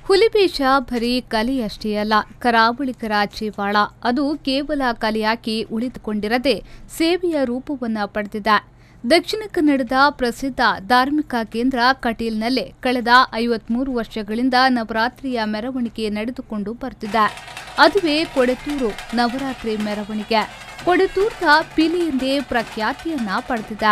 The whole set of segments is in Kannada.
ಹುಲಿವೇಷ ಬರೀ ಕಲೆಯಷ್ಟೇ ಅಲ್ಲ ಕರಾವಳಿಗರ ಜೀವಾಳ ಅದು ಕೇವಲ ಕಲೆಯಾಗಿ ಉಳಿದುಕೊಂಡಿರದೆ ಸೇವೆಯ ರೂಪವನ್ನು ಪಡೆದಿದೆ ದಕ್ಷಿಣ ಕನ್ನಡದ ಪ್ರಸಿದ್ಧ ಧಾರ್ಮಿಕ ಕೇಂದ್ರ ಕಟೀಲ್ನಲ್ಲೇ ಕಳೆದ ಐವತ್ಮೂರು ವರ್ಷಗಳಿಂದ ನವರಾತ್ರಿಯ ಮೆರವಣಿಗೆ ನಡೆದುಕೊಂಡು ಬರ್ತಿದೆ ಅದುವೇ ಕೊಡೆತೂರು ನವರಾತ್ರಿ ಮೆರವಣಿಗೆ ಕೊಡೆತೂರ್ನ ಪಿಲಿ ಎಂದೇ ಪ್ರಖ್ಯಾತಿಯನ್ನ ಪಡೆದಿದೆ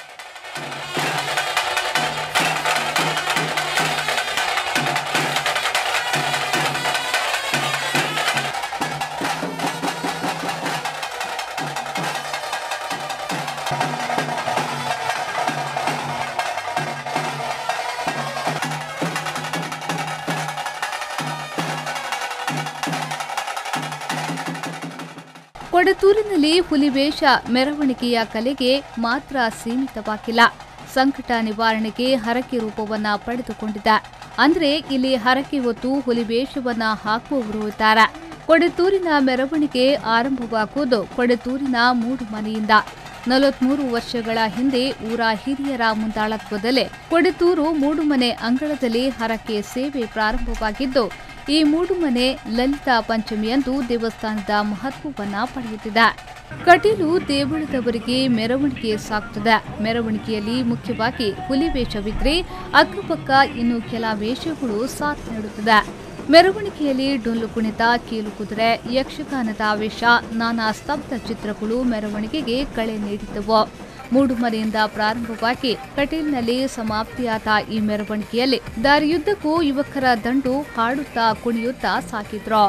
ಕೊಡತೂರಿನಲ್ಲಿ ಹುಲಿವೇಷ ಮೆರವಣಿಗೆಯ ಕಲೆಗೆ ಮಾತ್ರ ಸೀಮಿತವಾಗಿಲ್ಲ ಸಂಕಟ ನಿವಾರಣೆಗೆ ಹರಕೆ ರೂಪವನ್ನ ಪಡೆದುಕೊಂಡಿದೆ ಅಂದ್ರೆ ಇಲ್ಲಿ ಹರಕೆ ಹೊತ್ತು ಹುಲಿವೇಷವನ್ನ ಹಾಕುವವರು ಇದ್ದಾರೆ ಕೊಡತೂರಿನ ಮೆರವಣಿಗೆ ಆರಂಭವಾಗುವುದು ಕೊಡತೂರಿನ ಮೂಡು ಮನೆಯಿಂದ ನಲವತ್ಮೂರು ವರ್ಷಗಳ ಹಿಂದೆ ಊರ ಹಿರಿಯರ ಮುಂದಾಳತ್ವದಲ್ಲೇ ಕೊಡತೂರು ಮೂಡುಮನೆ ಅಂಗಳದಲ್ಲಿ ಹರಕೆ ಸೇವೆ ಪ್ರಾರಂಭವಾಗಿದ್ದು ಈ ಮೂಡುಮನೆ ಲಲಿತಾ ಪಂಚಮಿಯಂದು ದೇವಸ್ಥಾನದ ಮಹತ್ವವನ್ನ ಪಡೆಯುತ್ತಿದೆ ಕಟೀಲು ದೇವಳದವರಿಗೆ ಮೆರವಣಿಗೆ ಸಾಗುತ್ತದೆ ಮೆರವಣಿಗೆಯಲ್ಲಿ ಮುಖ್ಯವಾಗಿ ಹುಲಿ ವೇಷವಿದ್ರೆ ಅಕ್ಕಪಕ್ಕ ಇನ್ನು ಕೆಲ ವೇಷಗಳು ಸಾಥ್ ನೀಡುತ್ತದೆ ಮೆರವಣಿಗೆಯಲ್ಲಿ ಡೊಳ್ಳು ಕುಣಿತ ಕೀಲು ಕುದುರೆ ಯಕ್ಷಗಾನದ ವೇಷ ನಾನಾ ಸ್ತಬ್ಧ ಚಿತ್ರಗಳು ಮೆರವಣಿಗೆಗೆ ಕಳೆ ನೀಡಿದ್ದವು ಮೂಡುಮನೆಯಿಂದ ಪ್ರಾರಂಭವಾಗಿ ಕಟೀಲ್ನಲ್ಲಿ ಸಮಾಪ್ತಿಯಾದ ಈ ಮೆರವಣಿಗೆಯಲ್ಲಿ ದಾರಿಯುದ್ದಕ್ಕೂ ಯುವಕರ ದಂಡು ಹಾಡುತ್ತಾ ಕುಣಿಯುತ್ತಾ ಸಾಗಿದ್ರು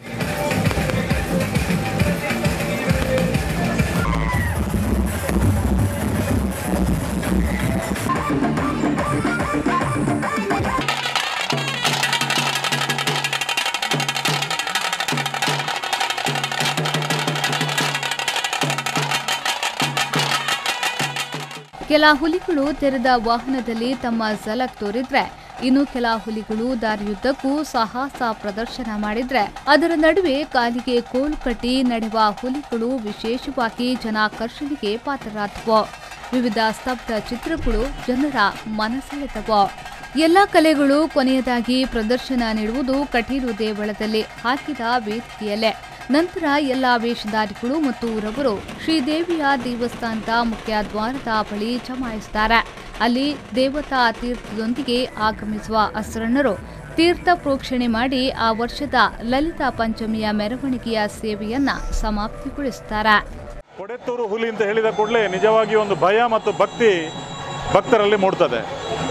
ಕೆಲ ಹುಲಿಗಳು ತೆರೆದ ವಾಹನದಲ್ಲಿ ತಮ್ಮ ಝಲಕ್ ತೋರಿದ್ರೆ ಇನ್ನು ಕೆಲ ಹುಲಿಗಳು ದಾರಿಯುದ್ದಕ್ಕೂ ಸಾಹಸ ಪ್ರದರ್ಶನ ಮಾಡಿದ್ರೆ ಅದರ ನಡುವೆ ಕಾಲಿಗೆ ಕೋಲು ಕಟ್ಟಿ ನಡೆವ ಹುಲಿಗಳು ವಿಶೇಷವಾಗಿ ಜನಾಕರ್ಷಣೆಗೆ ಪಾತ್ರರಾದವು ವಿವಿಧ ಸ್ತಬ್ಧ ಚಿತ್ರಗಳು ಜನರ ಮನಸೆಳೆದವು ಎಲ್ಲ ಕಲೆಗಳು ಕೊನೆಯದಾಗಿ ಪ್ರದರ್ಶನ ನೀಡುವುದು ಕಟೀಲು ದೇವಳದಲ್ಲಿ ಹಾಕಿದ ವೇದಿಕೆಯಲ್ಲೇ ನಂತರ ಎಲ್ಲ ವೇಷಧಾರಿಗಳು ಮತ್ತು ಊರವರು ಶ್ರೀದೇವಿಯ ದೇವಸ್ಥಾನದ ಮುಖ್ಯ ದ್ವಾರದ ಬಳಿ ಜಮಾಯಿಸುತ್ತಾರೆ ಅಲ್ಲಿ ದೇವತಾ ತೀರ್ಥದೊಂದಿಗೆ ಆಗಮಿಸುವ ಅಸ್ರಣರು ತೀರ್ಥ ಪ್ರೋಕ್ಷಣೆ ಮಾಡಿ ಆ ವರ್ಷದ ಲಲಿತಾ ಪಂಚಮಿಯ ಮೆರವಣಿಗೆಯ ಸೇವೆಯನ್ನ ಸಮಾಪ್ತಿಗೊಳಿಸುತ್ತಾರೆ ಕೊಡೆತ್ತೂರು ಹುಲಿ ಅಂತ ಹೇಳಿದ ಕೂಡಲೇ ನಿಜವಾಗಿ ಒಂದು ಭಯ ಮತ್ತು ಭಕ್ತಿ ಭಕ್ತರಲ್ಲಿ ಮೂಡ್ತದೆ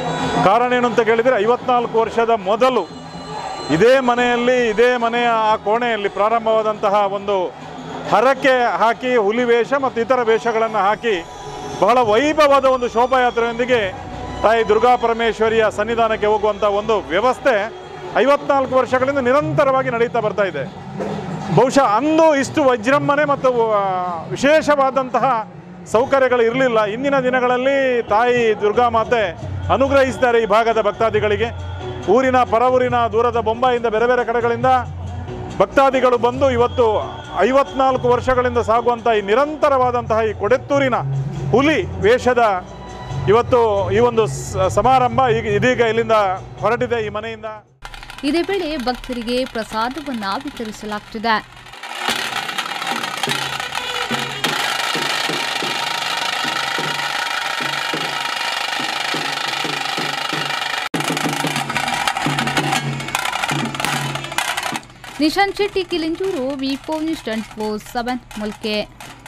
ಕಾರಣ ಏನು ಅಂತ ಕೇಳಿದರೆ ಐವತ್ನಾಲ್ಕು ವರ್ಷದ ಮೊದಲು ಇದೇ ಮನೆಯಲ್ಲಿ ಇದೇ ಮನೆಯ ಆ ಕೋಣೆಯಲ್ಲಿ ಪ್ರಾರಂಭವಾದಂತಹ ಒಂದು ಹರಕೆ ಹಾಕಿ ಹುಲಿ ವೇಷ ಮತ್ತು ಇತರ ವೇಷಗಳನ್ನು ಹಾಕಿ ಬಹಳ ವೈಭವದ ಒಂದು ಶೋಭಾಯಾತ್ರೆಯೊಂದಿಗೆ ತಾಯಿ ದುರ್ಗಾ ಪರಮೇಶ್ವರಿಯ ಸನ್ನಿಧಾನಕ್ಕೆ ಹೋಗುವಂಥ ಒಂದು ವ್ಯವಸ್ಥೆ ಐವತ್ನಾಲ್ಕು ವರ್ಷಗಳಿಂದ ನಿರಂತರವಾಗಿ ನಡೀತಾ ಬರ್ತಾ ಇದೆ ಬಹುಶಃ ಅಂದು ಇಷ್ಟು ವಜ್ರಮ್ಮನೆ ಮತ್ತು ಆ, ವಿಶೇಷವಾದಂತಹ ಸೌಕರ್ಯಗಳು ಇರಲಿಲ್ಲ ಇಂದಿನ ದಿನಗಳಲ್ಲಿ ತಾಯಿ ದುರ್ಗಾ ಮಾತೆ ಅನುಗ್ರಹಿಸಿದ್ದಾರೆ ಈ ಭಾಗದ ಭಕ್ತಾದಿಗಳಿಗೆ ಊರಿನ ಪರವೂರಿನ ದೂರದ ಬೊಂಬಾಯಿಂದ ಬೇರೆ ಬೇರೆ ಕಡೆಗಳಿಂದ ಭಕ್ತಾದಿಗಳು ಬಂದು ಇವತ್ತು ಐವತ್ನಾಲ್ಕು ವರ್ಷಗಳಿಂದ ಸಾಗುವಂಥ ಈ ನಿರಂತರವಾದಂತಹ ಈ ಕೊಡೆತ್ತೂರಿನ ಹುಲಿ ವೇಷದ ಇವತ್ತು ಈ ಒಂದು ಸ- ಸಮಾರಂಭ ಈಗ ಇದೀಗ ಇಲ್ಲಿಂದ ಹೊರಟಿದೆ ಈ ಮನೆಯಿಂದ ಇದೇ ವೇಳೆ ಭಕ್ತರಿಗೆ ಪ್ರಸಾದವನ್ನ ವಿತರಿಸಲಾಗುತ್ತಿದೆ ನಿಶಾಂತ್ ಶೆಟ್ಟಿ ಕಿಲಿಂಜೂರು ವಿಪೋ ನ್ಯೂಸ್ ಟ್ವೆಂಟಿ ಫೋರ್ ಸೆವೆನ್ ಮುಲ್ಕೆ